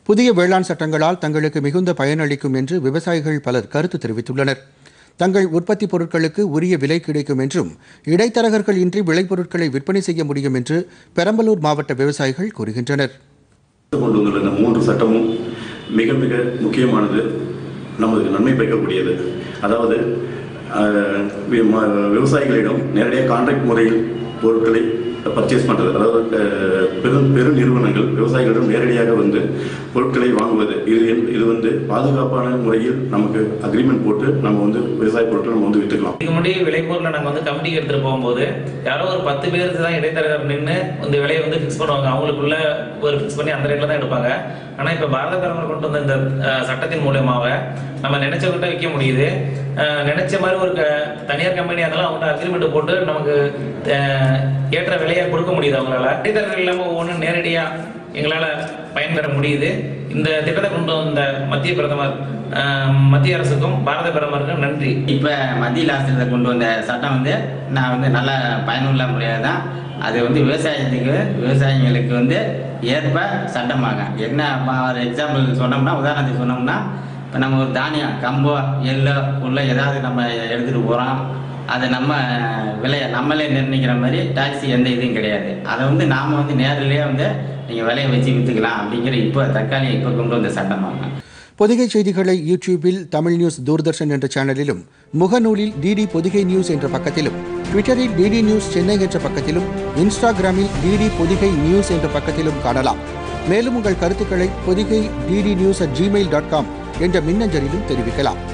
புதிய வேளாண் சட்டங்களால் தங்களுக்கு மிகுந்த பயனளிக்கும் என்று விவசாயிகள் பலர் கருத்து தெரிவித்துள்ளனர் தங்கள் உற்பத்தி பொருட்களுக்கு உரிய விலை கிடைக்கும் என்றும் இடைத்தரகர்கள் இன்றி விளைபொருட்களை விற்பனை செய்ய முடியும் என்று பெரம்பலூர் மாவட்ட விவசாயிகள் கூறுகின்றனர் கொண்டு வந்துள்ள இந்த மூன்று சட்டமும் மிக மிக முக்கியமானது நமக்கு நன்மை பயக்கக்கூடியது அதாவது அஹ், வி- ம- விவசாயிகளிடம் நேரடியாக கான்ட்ராக்ட் முறையில் பொருட்களை பர்ச்சேஸ் பண்ணுறது அதாவது அஹ், பெரும் பெரு நிறுவனங்கள் விவசாயிகளிடம் நேரடியாக வந்து பொருட்களை வாங்குவது இது என்- இது வந்து பாதுகாப்பான முறையில் நமக்கு அக்ரிமெண்ட் போட்டு நம்ம வந்து விவசாய பொருட்களை நம்ம வந்து விற்றுக்கலாம் இதுக்கு முன்னாடி விளைபொருளை நாங்கள் வந்து கமிட்டிக்கு எடுத்துகிட்டு போகும்போது யாரோ ஒரு பத்து பேருக்கு தான் இடைத்தரகர் நின்று இந்த விலையை வந்து ஃபிக்ஸ் பண்ணுவாங்க அவங்களுக்குள்ள ஒரு ஃபிக்ஸ் பண்ணி அந்த ரேட்டில் தான் எடுப்பாங்க ஆனால் இப்போ பாரத பிரதமர் கொண்டு வந்த இந்த அஹ், சட்டத்தின் மூலியமாக நம்ம நினைச்ச கிட்ட விற்க முடியுது அஹ், நினைச்ச மாதிரி ஒரு க- தனியார் கம்பெனியாக இருந்தாலும் அவங்கள்ட்ட அக்ரிமெண்ட் போட்டு நமக்கு அஹ், ஏற்ற விலையை கொடுக்க முடியுது அவங்களால இடைத்தரகர்கள் இல்லாமல் ஒவ்வொன்றும் நேரடியாக எங்களால் பயன்பெற முடியுது இந்த திட்டத்தை கொண்டு வந்த மத்திய பிரதமர் அஹ், மத்திய அரசுக்கும் பாரத பிரதமருக்கும் நன்றி இப்போ மத்தியில் அரசு கொண்டு வந்த சட்டம் வந்து நான் வந்து நல்ல பயனுள்ள முறையாக தான் அது வந்து விவசாயத்துக்கு விவசாயிகளுக்கு வந்து ஏற்ப சட்டமாக என்ன ஒரு எக்ஸாம்பிள் சொன்னோம்னா உதாரணத்துக்கு சொன்னோம்னா இப்போ நம்ம ஒரு தானியம் கம்போ எள்ளோ உள்ள ஏதாவது நம்ம எடுத்துகிட்டு போகிறோம் அதை நம்ம விலையை நம்மளே நிர்ணயிக்கிற மாதிரி டாக்ஸி எந்த இதுவும் கிடையாது அதை வந்து நாம் வந்து நேரிலேயே வந்து நீங்கள் விலையை வச்சு விற்றுக்கலாம் அப்படிங்கிற இப்போ தற்காலி இப்போ கொண்டு வந்த சட்டமாக பொதிகை செய்திகளை யூடியூபில் தமிழ் நியூஸ் தூர்தர்ஷன் என்ற சேனலிலும் முகநூலில் டிடி பொதிகை நியூஸ் என்ற பக்கத்திலும் ட்விட்டரில் டிடி நியூஸ் சென்னை என்ற பக்கத்திலும் இன்ஸ்டாகிராமில் டிடி பொதிகை நியூஸ் என்ற பக்கத்திலும் காணலாம் மேலும் உங்கள் கருத்துக்களை Podhigai DD news at Gmail dot com என்ற மின்னஞ்சலிலும் தெரிவிக்கலாம்